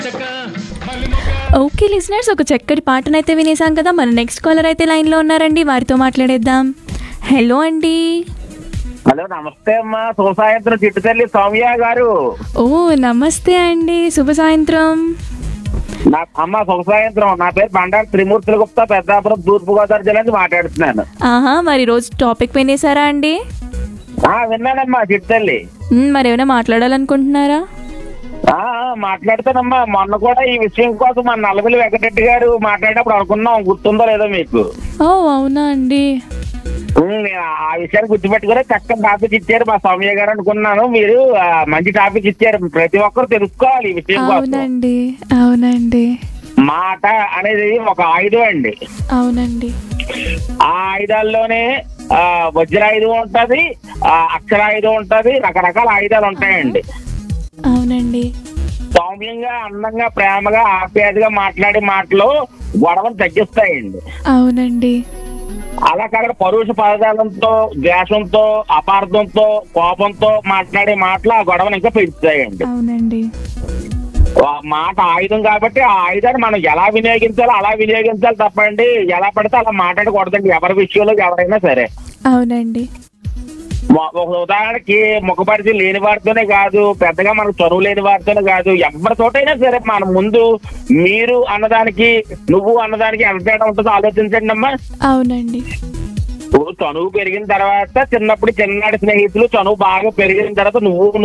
okay listeners ఒక చక్కటి పాటనైతే వినేసాం కదా మన నెక్స్ట్ కాలర్ అయితే లైన్లో ఉన్నారండి వారితో మాట్లాడేద్దాం హలో అండి హలో నమస్తే అమ్మా శుభ సాయంత్రం చిట్టుతల్లి సౌమ్య గారు ఓ నమస్తే అండి శుభ సాయంత్రం నా అమ్మ శుభ సాయంత్రం నా పేరు బండారు త్రిమూర్తుల గుప్తా పెద్దాపురం తూర్పు గోదావరి జిల్లా నుంచి మాట్లాడుతున్నాను ఆహా మరి రోజు టాపిక్ వినేసారా అండి ఆ విన్నానమ్మా చిట్టుతల్లి మ్, మరి ఏమైనా మాట్లాడాలనుకుంటున్నారా ఆ ఆ, మాట్లాడతానమ్మా మొన్న కూడా ఈ విషయం కోసం మన నల్లబెల్లి వెంకటరెడ్డి గారు మాట్లాడేటప్పుడు అనుకున్నాం గుర్తుందో లేదో మీకు ఓ అవునా అండి ఉమ్, నేను ఆ విషయాన్ని గుర్తుపెట్టుకుని చక్కని టాపిక్ ఇచ్చారు మా సౌమ్య గారు అనుకున్నాను మీరు ఆ, మంచి టాపిక్ ఇచ్చారు ప్రతి ఒక్కరు తెలుసుకోవాలి ఈ విషయం కోసం అవునండి అవునండి మాట అనేది ఒక ఆయుధం అండి అవునండి ఆ ఆయుధాల్లోనే ఆ, వజ్రాయుధం ఉంటది ఆ, అక్షరాయుధం ఉంటది రకరకాల ఆయుధాలు ఉంటాయండి అవునండి సౌమ్యంగా అందంగా ప్రేమగా ఆప్యాయతగా మాట్లాడే మాటలు గొడవను తగ్గిస్తాయండి అవునండి అలా కాక పరుష పదార్థంతో ద్వేషంతో అపార్థంతో కోపంతో మాట్లాడే మాటలు ఆ గొడవను ఇంకా పెంచుతాయండి అవునండి ఆ మాట ఆయుధం కాబట్టి ఆ ఆయుధాన్ని మనం ఎలా వినియోగించాలో అలా వినియోగించాలి తప్పండి ఎలా పడితే అలా మాట్లాడకూడదండి ఎవరి విషయంలో ఎవరైనా సరే అవునండి మొ- ఒక ఉదాహరణకి ముఖపరిచి లేని వారితోనే కాదు పెద్దగా మనకు చదువు లేని వారితోనే కాదు ఎవరితోటైనా సరే మన ముందు మీరు అన్నదానికి నువ్వు అన్నదానికి ఎంత తేడా ఉంటుందో ఆలోచించండి అమ్మా అవునండి ఇప్పుడు చనువు పెరిగిన తర్వాత చిన్నప్పుడు చిన్ననాటి స్నేహితులు చనువు బాగా పెరిగిన తర్వాత నువ్వు